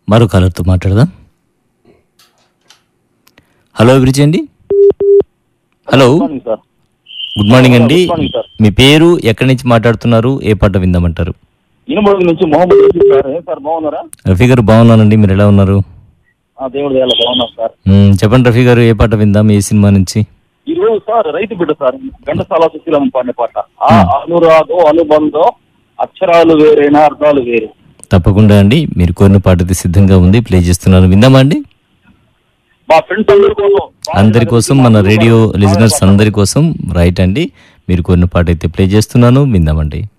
మరో కాలర్తో మాట్లాడదాం హలో అభిరుచి అండి hello morning sir good morning అండి గుడ్ మార్నింగ్ సార్. మీ పేరు ఎక్కడి నుంచి మాట్లాడుతున్నారు ఏ పాట విందామంటారు ఇనుమడుగు నుంచి మొహమ్మద్ రఫీ సార్ ఏం సార్ బాగున్నారా రఫీ గారు బాగున్నానండి మీరు ఎలా ఉన్నారు ఆ దేవుడి దయాల బాగున్నారు సార్ మ్మ్, చెప్పండి రఫీ గారు ఏ పాట విందాం ఏ సినిమా నుంచి ఈ రోజు సార్ రైతు బిడ్డ సార్ ఘంటసాల సుశీలమ్మ పాడిన పాట ఆ అనురాగం అనుబంధం అక్షరాలు వేరేనా అర్థాలు వేరే తప్పకుండా అండి మీరు కోరిన పాట అయితే సిద్ధంగా ఉంది ప్లే చేస్తున్నాను విందామా అండి మా ఫ్రెండ్స్ అందరి కోసం అందరి కోసం మన రేడియో లిజనర్స్ అందరి కోసం రైట్ అండి మీరు కోరిన పాట అయితే ప్లే చేస్తున్నాను విందామండి